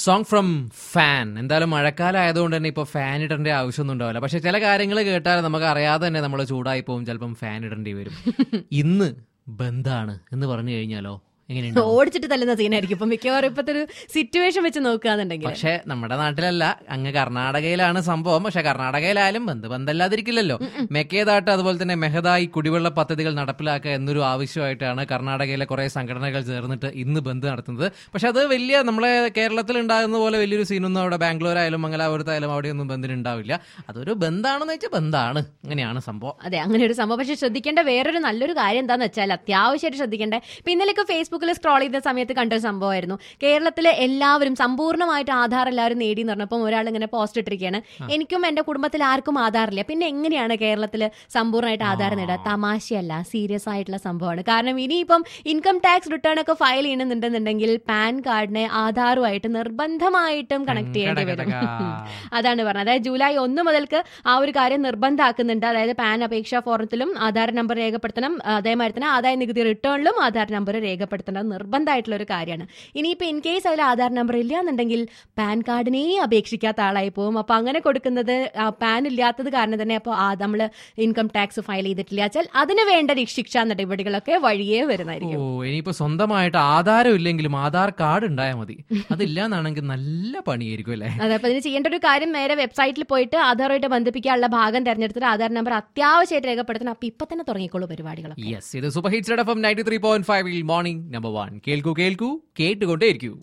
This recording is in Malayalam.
സോങ് ഫ്രം ഫാൻ എന്തായാലും മഴക്കാലം ആയതുകൊണ്ട് തന്നെ ഇപ്പോൾ ഫാൻ ഇടേണ്ട ആവശ്യമൊന്നും ഉണ്ടാവില്ല പക്ഷെ ചില കാര്യങ്ങൾ കേട്ടാൽ നമുക്ക് അറിയാതെ തന്നെ നമ്മൾ ചൂടായി പോകും ചിലപ്പം ഫാൻ ഇടേണ്ടി വരും ഇന്ന് ബന്ധാണ് എന്ന് പറഞ്ഞു കഴിഞ്ഞാലോ എങ്ങനെയുണ്ട് ഓടിച്ചിട്ട് തല്ലുന്ന സീനായിരിക്കും ഇപ്പൊ മിക്കവാറും ഇപ്പത്തെ ഒരു സിറ്റുവേഷൻ വെച്ച് നോക്കുകയാണെന്നുണ്ടെങ്കിൽ പക്ഷെ നമ്മുടെ നാട്ടിലല്ല അങ്ങ് കർണാടകയിലാണ് സംഭവം പക്ഷെ കർണാടകയിലായാലും ബന്ധ് ബന്ധല്ലാതിരിക്കില്ലല്ലോ മെക്കേതാട്ട് അതുപോലെ തന്നെ മെഹദായി കുടിവെള്ള പദ്ധതികൾ നടപ്പിലാക്കുക എന്നൊരു ആവശ്യമായിട്ടാണ് കർണാടകയിലെ കുറെ സംഘടനകൾ ചേർന്നിട്ട് ഇന്ന് ബന്ദ് നടത്തുന്നത് പക്ഷെ അത് വലിയ നമ്മളെ കേരളത്തിൽ ഉണ്ടാകുന്ന പോലെ വലിയൊരു സീനൊന്നും അവിടെ ബാംഗ്ലൂർ ആയാലും മംഗലാപുരത്തായാലും അവിടെയൊന്നും ബന്ധിന് ഉണ്ടാവില്ല അതൊരു ബന്ധാണെന്ന് വെച്ചാൽ ബന്ധാണ് അങ്ങനെയാണ് സംഭവം അതെ അങ്ങനെ ഒരു സംഭവം പക്ഷെ ശ്രദ്ധിക്കേണ്ട വേറൊരു നല്ലൊരു കാര്യം എന്താന്ന് വെച്ചാൽ അത്യാവശ്യമായിട്ട് ശ്രദ്ധിക്കേണ്ട ഇപ്പൊ ഇന്നലെയൊക്കെ ഫേസ്ബുക്കിൽ സ്ക്രോൾ ചെയ്ത സമയത്ത് കണ്ടൊരു സംഭവമായിരുന്നു കേരളത്തിലെ എല്ലാവരും സമ്പൂർണ്ണമായിട്ട് ആധാർ എല്ലാവരും നേടി എന്ന് പറഞ്ഞപ്പോൾ ഒരാൾ ഇങ്ങനെ പോസ്റ്റ് ഇട്ടിരിക്കുകയാണ് എനിക്കും എന്റെ കുടുംബത്തിൽ ആർക്കും ആധാറില്ല പിന്നെ എങ്ങനെയാണ് കേരളത്തിൽ സമ്പൂർണ്ണമായിട്ട് ആധാർ നേടുക തമാശയല്ല സീരിയസ് ആയിട്ടുള്ള സംഭവമാണ് കാരണം ഇനിയിപ്പം ഇൻകം ടാക്സ് റിട്ടേൺ ഒക്കെ ഫയൽ ചെയ്യണമെന്നുണ്ടെന്നുണ്ടെങ്കിൽ പാൻ കാർഡിനെ ആധാറുമായിട്ട് നിർബന്ധമായിട്ടും കണക്ട് ചെയ്യേണ്ടി വരും അതാണ് പറഞ്ഞത് അതായത് ജൂലൈ ഒന്ന് മുതൽക്ക് ആ ഒരു കാര്യം നിർബന്ധമാക്കുന്നുണ്ട് അതായത് പാൻ അപേക്ഷാ ഫോറത്തിലും ആധാർ നമ്പർ രേഖപ്പെടുത്തണം അതേമാതിരി തന്നെ ആദായ നികുതി റിട്ടേണിലും ആധാർ നമ്പർ രേഖപ്പെടുത്തേണ്ടത് നിർബന്ധമായിട്ടുള്ള ഒരു കാര്യമാണ് ഇനിയിപ്പോൾ ഇൻ കേസ് അതിൽ ആധാർ നമ്പർ ഇല്ല എന്നുണ്ടെങ്കിൽ പാൻ കാർഡിനെ അപേക്ഷിക്കാത്ത ആളായി പോകും അപ്പോൾ അങ്ങനെ കൊടുക്കുന്നത് ആ, പാൻ ഇല്ലാത്തത് കാരണം തന്നെ അപ്പോൾ നമ്മൾ ഇൻകം ടാക്സ് ഫയൽ ചെയ്തിട്ടില്ല വെച്ചാൽ അതിന് വേണ്ട ശിക്ഷാ നടപടികളൊക്കെ വഴിയേ വരുന്നതായിരിക്കും ഓ ഇനിയിപ്പോ സ്വന്തമായിട്ട് ആധാരം ഇല്ലെങ്കിലും ആധാർ കാർഡ് ഉണ്ടായാൽ മതി അതില്ലാന്നാണെങ്കിൽ നല്ല പണിയായിരിക്കും അല്ലേ അതെ അപ്പൊ ഇതിന് ചെയ്യേണ്ട ഒരു കാര്യം നേരെ വെബ്സൈറ്റിൽ പോയിട്ട് ആധാറുമായിട്ട് ബന്ധിപ്പിക്കാനുള്ള ഭാഗം തെരഞ്ഞെടുത്തിട്ട് ആധാർ നമ്പർ അത്യാവശ്യമായിട്ട് രേഖപ്പെടുത്തണം അപ്പൊ ഇപ്പൊ തന്നെ തുടങ്ങിക്കോളൂ പരിപാടികൾ യെസ് ഇത് super hits F M ninety three point five morning number one കേൾക്കൂ കേൾക്കൂ കേട്ടുകൊണ്ടേയിരിക്കൂ